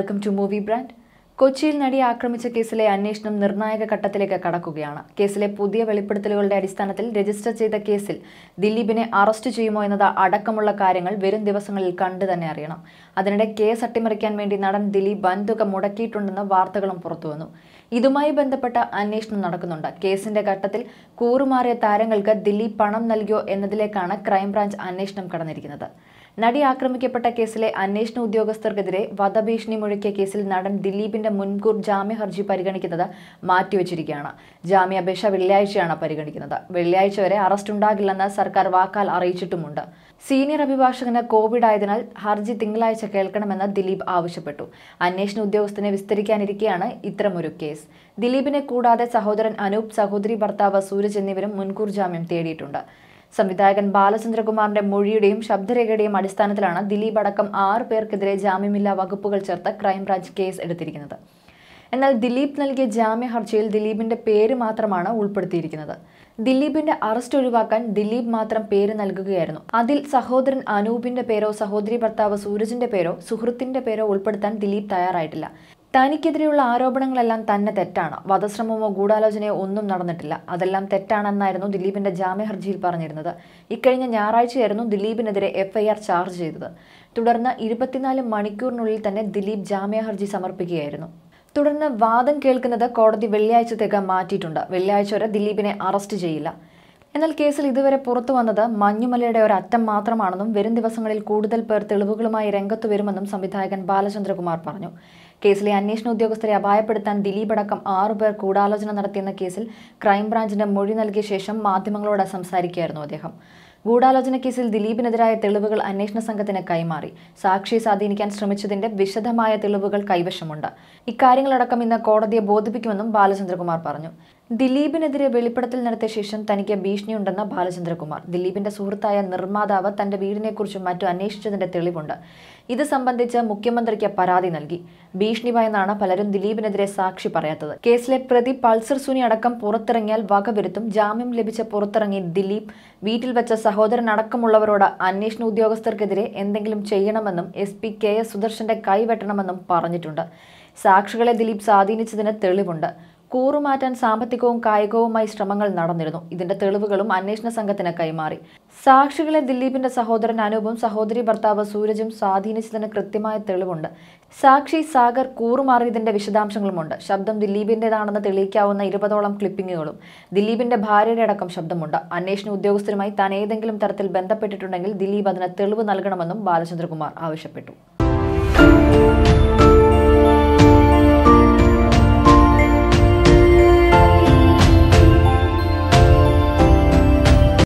welcome to movie brand കൊച്ചിയിൽ നടിയെ ആക്രമിച്ച കേസിലെ അന്വേഷണം നിർണായക ഘട്ടത്തിലേക്ക് കടക്കുകയാണ് കേസിലെ പുതിയ വെളിപ്പെടുത്തലുകളുടെ അടിസ്ഥാനത്തിൽ രജിസ്റ്റർ ചെയ്ത കേസിൽ ദിലീപിനെ അറസ്റ്റ് ചെയ്യുമോ എന്നത് അടക്കമുള്ള കാര്യങ്ങൾ വരും ദിവസങ്ങളിൽ കണ്ടു തന്നെ അറിയണം അതിനിടെ കേസ് അട്ടിമറിക്കാൻ വേണ്ടി നടൻ ദിലീപ് വൻതുക മുടക്കിയിട്ടുണ്ടെന്ന വാർത്തകളും പുറത്തുവന്നു ഇതുമായി ബന്ധപ്പെട്ട അന്വേഷണം നടക്കുന്നുണ്ട് കേസിന്റെ ഘട്ടത്തിൽ കൂറുമാറിയ താരങ്ങൾക്ക് ദിലീപ് പണം നൽകിയോ എന്നതിലേക്കാണ് ക്രൈംബ്രാഞ്ച് അന്വേഷണം കടന്നിരിക്കുന്നത് നടി ആക്രമിക്കപ്പെട്ട കേസിലെ അന്വേഷണ ഉദ്യോഗസ്ഥർക്കെതിരെ വധഭീഷണി മുഴക്കിയ കേസിൽ നടൻ ദിലീപിന്റെ മുൻകൂർ ജാമ്യ ഹർജി പരിഗണിക്കുന്നത് മാറ്റിവെച്ചിരിക്കുകയാണ് ജാമ്യാപേക്ഷ വെള്ളിയാഴ്ചയാണ് പരിഗണിക്കുന്നത് വെള്ളിയാഴ്ച വരെ അറസ്റ്റ് ഉണ്ടാകില്ലെന്ന് സർക്കാർ വാക്കാൽ അറിയിച്ചിട്ടുമുണ്ട് സീനിയർ അഭിഭാഷകന് കോവിഡ് ആയതിനാൽ ഹർജി തിങ്കളാഴ്ച കേൾക്കണമെന്ന് ദിലീപ് ആവശ്യപ്പെട്ടു അന്വേഷണ ഉദ്യോഗസ്ഥനെ വിസ്തരിക്കാനിരിക്കെയാണ് ഇത്തരമൊരു കേസ് ദിലീപിനെ കൂടാതെ സഹോദരൻ അനൂപ് സഹോദരി ഭർത്താവ് സൂരജ് എന്നിവരും മുൻകൂർ ജാമ്യം തേടിയിട്ടുണ്ട് സംവിധായകൻ ബാലചന്ദ്രകുമാറിന്റെ മൊഴിയുടെയും ശബ്ദരേഖയുടെയും അടിസ്ഥാനത്തിലാണ് ദിലീപ് അടക്കം ആറ് പേർക്കെതിരെ ജാമ്യമില്ലാ വകുപ്പുകൾ ചേർത്ത് ക്രൈംബ്രാഞ്ച് കേസ് എടുത്തിരിക്കുന്നത് എന്നാൽ ദിലീപ് നൽകിയ ജാമ്യ ഹർജിയിൽ ദിലീപിന്റെ പേര് മാത്രമാണ് ഉൾപ്പെടുത്തിയിരിക്കുന്നത് ദിലീപിന്റെ അറസ്റ്റ് ഒഴിവാക്കാൻ ദിലീപ് മാത്രം പേര് നൽകുകയായിരുന്നു അതിൽ സഹോദരൻ അനൂപിന്റെ പേരോ സഹോദരി ഭർത്താവ് സൂരജിന്റെ പേരോ സുഹൃത്തിന്റെ പേരോ ഉൾപ്പെടുത്താൻ ദിലീപ് തയ്യാറായിട്ടില്ല തനിക്കെതിരെയുള്ള ആരോപണങ്ങളെല്ലാം തന്നെ തെറ്റാണ് വധശ്രമമോ ഗൂഢാലോചനയോ ഒന്നും നടന്നിട്ടില്ല അതെല്ലാം തെറ്റാണെന്നായിരുന്നു ദിലീപിന്റെ ജാമ്യ ഹർജിയിൽ പറഞ്ഞിരുന്നത് ഇക്കഴിഞ്ഞ ഞായറാഴ്ചയായിരുന്നു ദിലീപിനെതിരെ എഫ്ഐആർ ചാർജ് ചെയ്തത് തുടർന്ന് ഇരുപത്തിനാല് മണിക്കൂറിനുള്ളിൽ തന്നെ ദിലീപ് ജാമ്യ ഹർജി സമർപ്പിക്കുകയായിരുന്നു തുടർന്ന് വാദം കേൾക്കുന്നത് കോടതി വെള്ളിയാഴ്ചത്തേക്ക് മാറ്റിയിട്ടുണ്ട് വെള്ളിയാഴ്ച വരെ ദിലീപിനെ അറസ്റ്റ് ചെയ്യില്ല എന്നാൽ കേസിൽ ഇതുവരെ പുറത്തു വന്നത് മഞ്ഞുമലയുടെ ഒരു അറ്റം മാത്രമാണെന്നും വരും ദിവസങ്ങളിൽ കൂടുതൽ പേർ തെളിവുകളുമായി രംഗത്തു വരുമെന്നും സംവിധായകൻ ബാലചന്ദ്രകുമാർ പറഞ്ഞു കേസിലെ അന്വേഷണ ഉദ്യോഗസ്ഥരെ അപായപ്പെടുത്താൻ ദിലീപ് അടക്കം ആറുപേർ ഗൂഢാലോചന നടത്തിയെന്ന കേസിൽ ക്രൈംബ്രാഞ്ചിന്റെ മൊഴി നൽകിയ ശേഷം മാധ്യമങ്ങളോട് സംസാരിക്കുകയായിരുന്നു അദ്ദേഹം ഗൂഢാലോചന കേസിൽ ദിലീപിനെതിരായ തെളിവുകൾ അന്വേഷണ സംഘത്തിന് കൈമാറി സാക്ഷിയെ സ്വാധീനിക്കാൻ ശ്രമിച്ചതിന്റെ വിശദമായ തെളിവുകൾ കൈവശമുണ്ട് ഇക്കാര്യങ്ങളടക്കം ഇന്ന് കോടതിയെ ബോധിപ്പിക്കുമെന്നും ബാലചന്ദ്രകുമാർ പറഞ്ഞു ദിലീപിനെതിരെ വെളിപ്പെടുത്തൽ നടത്തിയ ശേഷം തനിക്ക് ഭീഷണിയുണ്ടെന്ന ബാലചന്ദ്രകുമാർ ദിലീപിന്റെ സുഹൃത്തായ നിർമ്മാതാവ് തന്റെ വീടിനെക്കുറിച്ചും മറ്റും അന്വേഷിച്ചതിന്റെ തെളിവുണ്ട് ഇത് സംബന്ധിച്ച് മുഖ്യമന്ത്രിക്ക് പരാതി നൽകി ഭീഷണി ഭയന്നാണ് പലരും ദിലീപിനെതിരെ സാക്ഷി പറയാത്തത് കേസിലെ പ്രതി പൾസർ സുനി അടക്കം പുറത്തിറങ്ങിയാൽ വകവരുത്തും ജാമ്യം ലഭിച്ച പുറത്തിറങ്ങി ദിലീപ് വീട്ടിൽ വെച്ച സഹോദരൻ അടക്കമുള്ളവരോട് അന്വേഷണ ഉദ്യോഗസ്ഥർക്കെതിരെ എന്തെങ്കിലും ചെയ്യണമെന്നും എസ് പി കെ എസ് സുദർശന്റെ കൈവെട്ടണമെന്നും പറഞ്ഞിട്ടുണ്ട് സാക്ഷികളെ ദിലീപ് സ്വാധീനിച്ചതിന് തെളിവുണ്ട് കൂറുമാറ്റാൻ സാമ്പത്തികവും കായികവുമായി ശ്രമങ്ങൾ നടന്നിരുന്നു ഇതിന്റെ തെളിവുകളും അന്വേഷണ സംഘത്തിന് കൈമാറി സാക്ഷികളെ ദിലീപിന്റെ സഹോദരൻ അനൂപും സഹോദരി ഭർത്താവ് സൂരജും സ്വാധീനിച്ചതിന് കൃത്യമായ തെളിവുണ്ട് സാക്ഷി സാഗർ കൂറുമാറിയതിന്റെ വിശദാംശങ്ങളുമുണ്ട് ശബ്ദം ദിലീപിന്റേതാണെന്ന് തെളിയിക്കാവുന്ന ഇരുപതോളം ക്ലിപ്പിങ്ങുകളും ദിലീപിന്റെ ഭാര്യയുടെ അടക്കം ശബ്ദമുണ്ട് അന്വേഷണ ഉദ്യോഗസ്ഥരുമായി താൻ ഏതെങ്കിലും തരത്തിൽ ബന്ധപ്പെട്ടിട്ടുണ്ടെങ്കിൽ ദിലീപ് അതിന് തെളിവ് നൽകണമെന്നും ബാലചന്ദ്രകുമാർ ആവശ്യപ്പെട്ടു